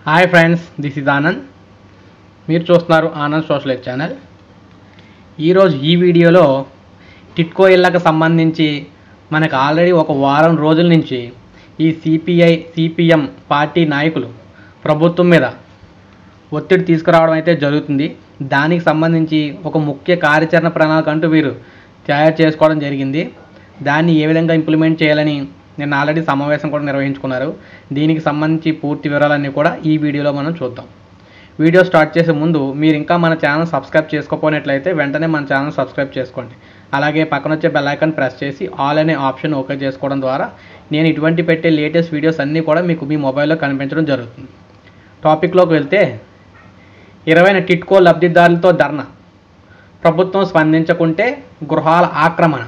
hi friends this is Anand మీరు చూస్తున్నారు Anand social channel ఈరోజు ఈ వీడియోలో టిట్కో ఇళ్ళకు సంబంధించి మనకు ఆల్రెడీ ఒక వారం రోజుల నుంచి ఈ సిపిఐ సిపిఎం పార్టీ నాయకులు ప్రభుత్వం మీద ఒత్తిడి తీసుకురావడం అయితే జరుగుతుంది దానికి సంబంధించి ఒక ముఖ్య కార్యాచరణ ప్రణాళిక అంటూ వీరు తయారు చేసుకోవడం జరిగింది దాన్ని ఏ విధంగా ఇంప్లిమెంట్ చేయాలని నిన్న ఆల్రెడీ సమావేశం కూడా నిర్వహించుకున్నారు దీనికి సంబంధించి పూర్తి వివరాలన్నీ కూడా ఈ వీడియోలో మనం చూద్దాం వీడియో స్టార్ట్ చేసే ముందు మీరు ఇంకా మన ఛానల్ సబ్స్క్రైబ్ చేసుకోకపోయినట్లయితే వెంటనే మన ఛానల్ సబ్స్క్రైబ్ చేసుకోండి అలాగే పక్కన వచ్చే బెల్ ఐకాన్ ప్రెస్ చేసి ఆల్ అనే ఆప్షన్ ఓకే చేసుకోవడం ద్వారా నేను ఇటువంటి పెట్టే లేటెస్ట్ వీడియోస్ అన్నీ కూడా మీకు మీ మొబైల్లో కనిపించడం జరుగుతుంది టాపిక్లోకి వెళ్తే ఇరవైన టిట్కో లబ్ధిదారులతో ధర్నా ప్రభుత్వం స్పందించకుంటే గృహాల ఆక్రమణ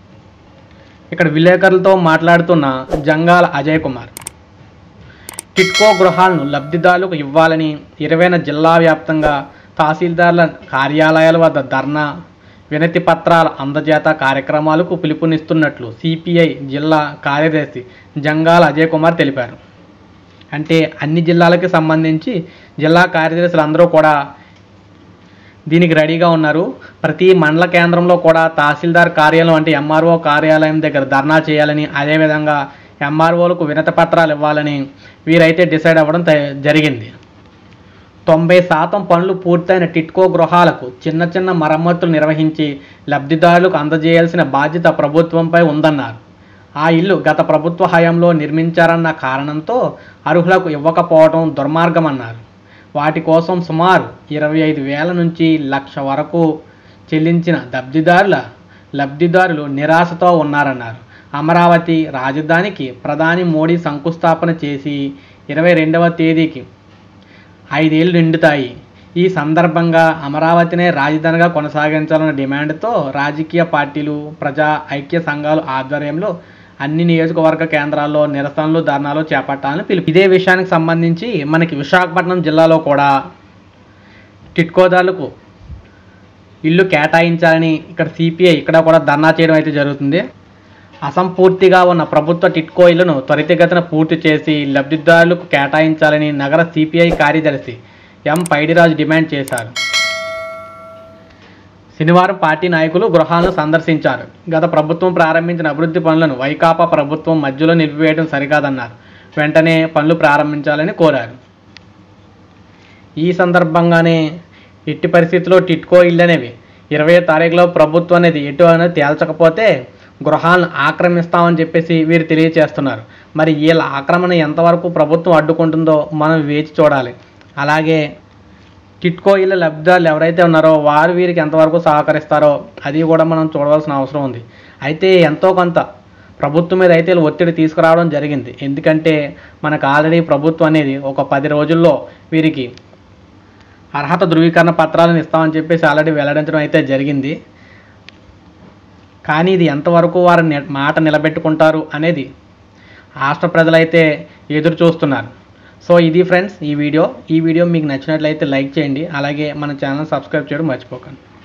ఇక్కడ విలేకరులతో మాట్లాడుతున్న జంగాల అజయ్ కుమార్ టిట్కో గృహాలను లబ్ధిదారులకు ఇవ్వాలని ఇరవైన జిల్లా వ్యాప్తంగా తహసీల్దార్ల కార్యాలయాల వద్ద ధర్నా వినతి పత్రాల అందజేత కార్యక్రమాలకు పిలుపునిస్తున్నట్లు సిపిఐ జిల్లా కార్యదర్శి జంగాల అజయ్ కుమార్ తెలిపారు అంటే అన్ని జిల్లాలకి సంబంధించి జిల్లా కార్యదర్శులు అందరూ కూడా దీనికి రెడీగా ఉన్నారు ప్రతి మండల కేంద్రంలో కూడా తహసీల్దార్ కార్యాలయం అంటే ఎంఆర్ఓ కార్యాలయం దగ్గర ధర్నా చేయాలని అదేవిధంగా ఎంఆర్ఓలకు వినతి పత్రాలు ఇవ్వాలని వీరైతే డిసైడ్ అవ్వడం త- జరిగింది తొంభై శాతం పనులు పూర్తయిన టిట్కో గృహాలకు చిన్న చిన్న మరమ్మతులు నిర్వహించి లబ్ధిదారులకు అందజేయాల్సిన బాధ్యత ప్రభుత్వంపై ఉందన్నారు ఆ ఇల్లు గత ప్రభుత్వ హయాంలో నిర్మించారన్న కారణంతో అర్హులకు ఇవ్వకపోవడం దుర్మార్గమన్నారు వాటి కోసం సుమారు ఇరవై ఐదు వేల నుంచి లక్ష వరకు చెల్లించిన లబ్ధిదారుల లబ్ధిదారులు నిరాశతో ఉన్నారన్నారు అమరావతి రాజధానికి ప్రధాని మోడీ శంకుస్థాపన చేసి ఇరవై రెండవ తేదీకి ఐదేళ్లు నిండుతాయి ఈ సందర్భంగా అమరావతినే రాజధానిగా కొనసాగించాలన్న డిమాండ్తో రాజకీయ పార్టీలు ప్రజా ఐక్య సంఘాలు ఆధ్వర్యంలో అన్ని నియోజకవర్గ కేంద్రాల్లో నిరసనలు ధర్నాలు చేపట్టాలని పిలుపు ఇదే విషయానికి సంబంధించి మనకి విశాఖపట్నం జిల్లాలో కూడా టిట్కోదారులకు ఇల్లు కేటాయించాలని ఇక్కడ సిపిఐ ఇక్కడ కూడా ధర్నా చేయడం అయితే జరుగుతుంది అసంపూర్తిగా ఉన్న ప్రభుత్వ టిట్కో ఇళ్లను త్వరితగతిన పూర్తి చేసి లబ్ధిదారులకు కేటాయించాలని నగర సిపిఐ కార్యదర్శి ఎం పైడిరాజు డిమాండ్ చేశారు శనివారం పార్టీ నాయకులు గృహాలను సందర్శించారు గత ప్రభుత్వం ప్రారంభించిన అభివృద్ధి పనులను వైకాపా ప్రభుత్వం మధ్యలో నిలిపివేయడం సరికాదన్నారు వెంటనే పనులు ప్రారంభించాలని కోరారు ఈ సందర్భంగానే ఎట్టి పరిస్థితుల్లో టిట్కో ఇల్లు అనేవి ఇరవై తారీఖులో ప్రభుత్వం అనేది ఎటు అనేది తేల్చకపోతే గృహాలను ఆక్రమిస్తామని చెప్పేసి వీరు తెలియచేస్తున్నారు మరి వీళ్ళ ఆక్రమణ ఎంతవరకు ప్రభుత్వం అడ్డుకుంటుందో మనం వేచి చూడాలి అలాగే టిట్కో ఇళ్ళ లబ్ధిదారులు ఎవరైతే ఉన్నారో వారు వీరికి ఎంతవరకు సహకరిస్తారో అది కూడా మనం చూడవలసిన అవసరం ఉంది అయితే ఎంతో కొంత ప్రభుత్వం మీద అయితే వీళ్ళు ఒత్తిడి తీసుకురావడం జరిగింది ఎందుకంటే మనకు ఆల్రెడీ ప్రభుత్వం అనేది ఒక పది రోజుల్లో వీరికి అర్హత ధృవీకరణ పత్రాలను ఇస్తామని చెప్పేసి ఆల్రెడీ వెల్లడించడం అయితే జరిగింది కానీ ఇది ఎంతవరకు వారి ని- మాట నిలబెట్టుకుంటారు అనేది రాష్ట్ర ప్రజలైతే ఎదురు చూస్తున్నారు సో ఇది ఫ్రెండ్స్ ఈ వీడియో ఈ వీడియో మీకు నచ్చినట్లయితే లైక్ చేయండి అలాగే మన ఛానల్ సబ్స్క్రైబ్ చేయడం మర్చిపోకండి